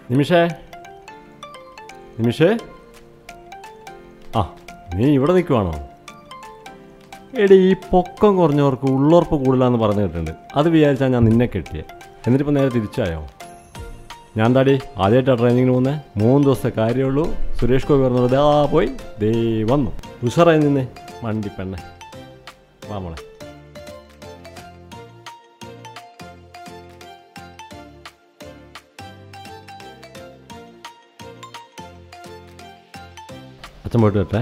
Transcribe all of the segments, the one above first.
നിമിഷേ നിമിഷേ ആ നീ ഇവിടെ നിൽക്കുവാണോ എടി ഈ പൊക്കം കുറഞ്ഞവർക്ക് ഉള്ളുറപ്പ് കൂടുതലാന്ന് പറഞ്ഞു കേട്ടിട്ടുണ്ട് അത് വിചാരിച്ചാൽ ഞാൻ നിന്നെ കെട്ടിയേ എന്നിട്ടിപ്പോൾ നേരെ തിരിച്ചായോ ഞാൻ താടി ആദ്യമായിട്ടാണ് ട്രെയിനിങ്ങിന് പോകുന്നത് മൂന്ന് ദിവസത്തെ കാര്യമുള്ളൂ സുരേഷ് ഗോപി പറഞ്ഞത് ദാ പോയി ദേ വന്നു ഉഷറായി നിന്നേ വണ്ടി പെണ്ണെ വാ മോളെ അച്ഛൻ പോയിട്ട് വരട്ടെ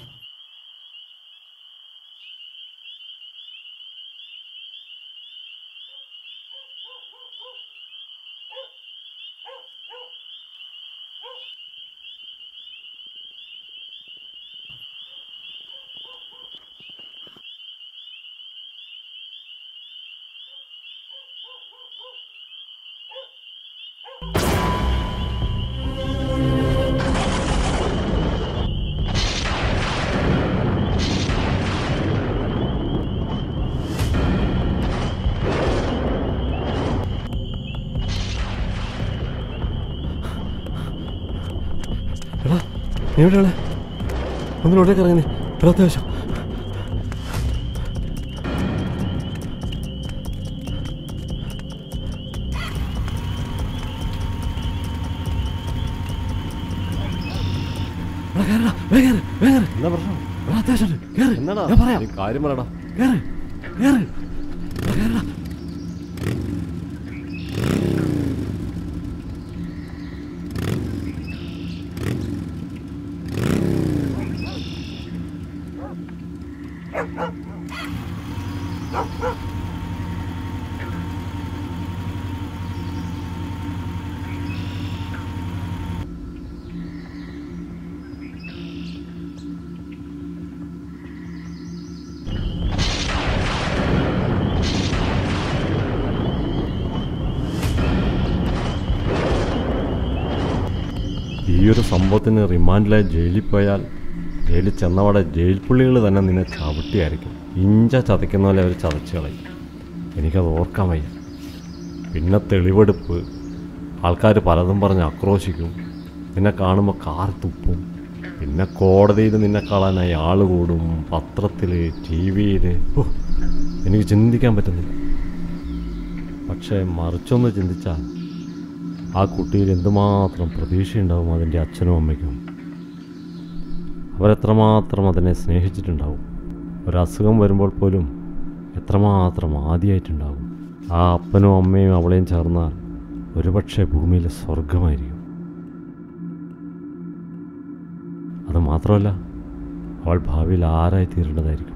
എടാ നീ എവിടെയാണ് ഒന്നിലോട്ടേക്ക് ഇറങ്ങി എടാ അത്യാവശ്യം എന്താ പ്രശ്നം എന്നാടാ ഞാൻ പറയാം. നീ കാര്യം പറയടാ കേറ് കേറ് കേറടാ ഈ ഒരു സംഭവത്തിന് റിമാൻഡിലായി ജയിലിൽ പോയാൽ ജയിലിൽ ചെന്നവടെ ജയിൽ പുള്ളികൾ തന്നെ നിന്നെ ചവിട്ടിയായിരിക്കും ഇഞ്ച ചതയ്ക്കുന്ന പോലെ അവർ ചതച്ച് കളയും എനിക്കത് ഓർക്കാൻ വയ്യ പിന്നെ തെളിവെടുപ്പ് ആൾക്കാർ പലതും പറഞ്ഞ് ആക്രോശിക്കും നിന്നെ കാണുമ്പോൾ കാർ തുപ്പും പിന്നെ കോടതിയിൽ നിന്നെ കാണാനായി ആൾ കൂടും പത്രത്തിൽ ടി വിയിൽ എനിക്ക് ചിന്തിക്കാൻ പറ്റുന്നില്ല പക്ഷേ മറിച്ചൊന്ന് ചിന്തിച്ചാൽ ആ കുട്ടിയിൽ എന്തുമാത്രം പ്രതീക്ഷയുണ്ടാവും അതിൻ്റെ അച്ഛനും അമ്മയ്ക്കും അവരെത്രമാത്രം അതിനെ സ്നേഹിച്ചിട്ടുണ്ടാവും ഒരസുഖം വരുമ്പോൾ പോലും എത്രമാത്രം ആദ്യമായിട്ടുണ്ടാവും ആ അപ്പനും അമ്മയും അവളെയും ചേർന്നാൽ ഒരുപക്ഷെ ഭൂമിയിലെ സ്വർഗമായിരിക്കും അത് മാത്രമല്ല അവൾ ഭാവിയിൽ ആരായി തീരേണ്ടതായിരിക്കും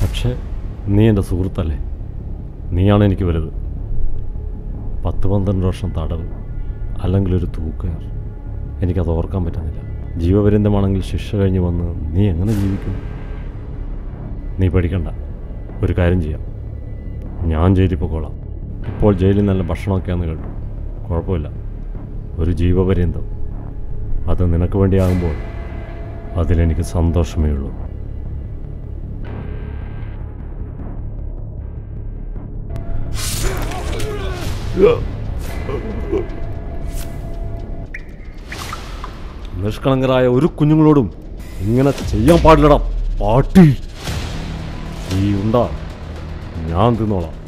പക്ഷേ നീ എൻ്റെ സുഹൃത്തല്ലേ നീയാണ് എനിക്ക് വലുത് പത്ത് പന്ത്രണ്ട് വർഷം തടവ് അല്ലെങ്കിൽ ഒരു തൂക്കുകയർ എനിക്കത് ഓർക്കാൻ പറ്റുന്നില്ല ജീവപര്യന്തമാണെങ്കിൽ ശിക്ഷ കഴിഞ്ഞ് വന്ന് നീ എങ്ങനെ ജീവിക്കും നീ പേടിക്കണ്ട ഒരു കാര്യം ചെയ്യാം ഞാൻ ജയിലിൽ പോയിക്കോളാം ഇപ്പോൾ ജയിലിൽ നല്ല ഭക്ഷണമൊക്കെയാന്ന് കേട്ടു കുഴപ്പമില്ല ഒരു ജീവപര്യന്തം അത് നിനക്ക് വേണ്ടിയാകുമ്പോൾ അതിലെനിക്ക് സന്തോഷമേ ഉള്ളൂ നിഷ്കളങ്കരായ ഒരു കുഞ്ഞുങ്ങളോടും ഇങ്ങനെ ചെയ്യാൻ പാടില്ലടാ പാട്ടി നീ ഉണ്ടാ ഞാൻ തിന്നോളാം